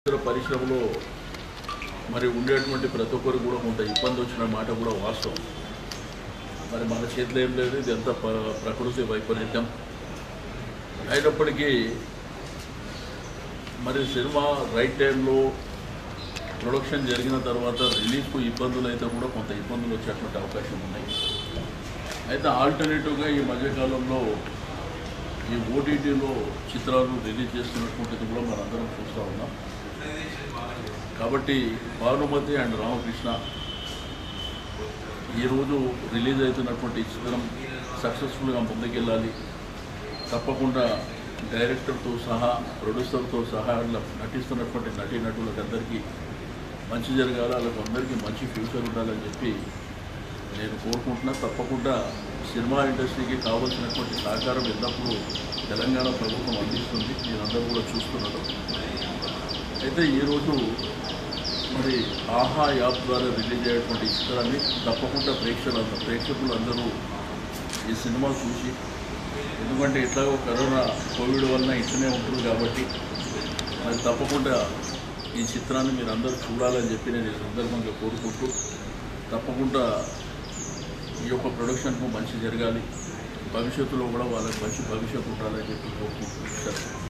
చిత్ర పరిశ్రమలో మరి ఉండేటువంటి ప్రతి ఒక్కరు కూడా కొంత ఇబ్బంది వచ్చిన మాట కూడా వాస్తవం మరి మన చేతిలో ఏం లేదు ఇది ఎంత ప- ప్రకృతి వైపరీత్యం అయినప్పటికీ మరి సినిమా రైట్ టైంలో ప్రొడక్షన్ జరిగిన తర్వాత రిలీఫ్ ఇబ్బందులు అయితే కూడా కొంత ఇబ్బందులు వచ్చేటువంటి అవకాశం ఉన్నాయి అయితే ఆల్టర్నేటివ్గా ఈ మధ్యకాలంలో ఈ ఓటీటీలో చిత్రాలు రిలీజ్ చేస్తున్నటువంటిది కూడా మనందరం చూస్తూ ఉన్నాం కాబట్టి భానుమతి అండ్ రామకృష్ణ ఈరోజు రిలీజ్ అవుతున్నటువంటి ఈ చిత్రం సక్సెస్ఫుల్గా ముందుకెళ్ళాలి తప్పకుండా డైరెక్టర్తో సహా ప్రొడ్యూసర్తో సహా ఇలా నటిస్తున్నటువంటి నటీనటులకు అందరికీ మంచి జరగాలి వాళ్ళకి అందరికీ మంచి ఫ్యూచర్ ఉండాలని చెప్పి నేను కోరుకుంటున్నా తప్పకుండా సినిమా ఇండస్ట్రీకి కావాల్సినటువంటి సహకారం ఎల్లప్పుడూ తెలంగాణ ప్రభుత్వం అందిస్తుంది మీరందరూ కూడా చూస్తున్నారు అయితే ఈరోజు మరి ఆహా యాప్ ద్వారా రిలీజ్ అయ్యేటువంటి ఈ చిత్రాన్ని తప్పకుండా ప్రేక్షకులు ప్రేక్షకులందరూ ఈ సినిమా చూసి ఎందుకంటే ఎట్లాగో కరోనా కోవిడ్ వలన ఇట్లనే ఉంటుంది కాబట్టి మరి తప్పకుండా ఈ చిత్రాన్ని మీరు అందరూ చూడాలని చెప్పి నేను ఈ సందర్భంగా కోరుకుంటూ తప్పకుండా ఈ యొక్క ప్రొడక్షన్కు మంచి జరగాలి భవిష్యత్తులో కూడా వాళ్ళకి మంచి భవిష్యత్తు ఉండాలని చెప్పి కోరుకుంటున్నాను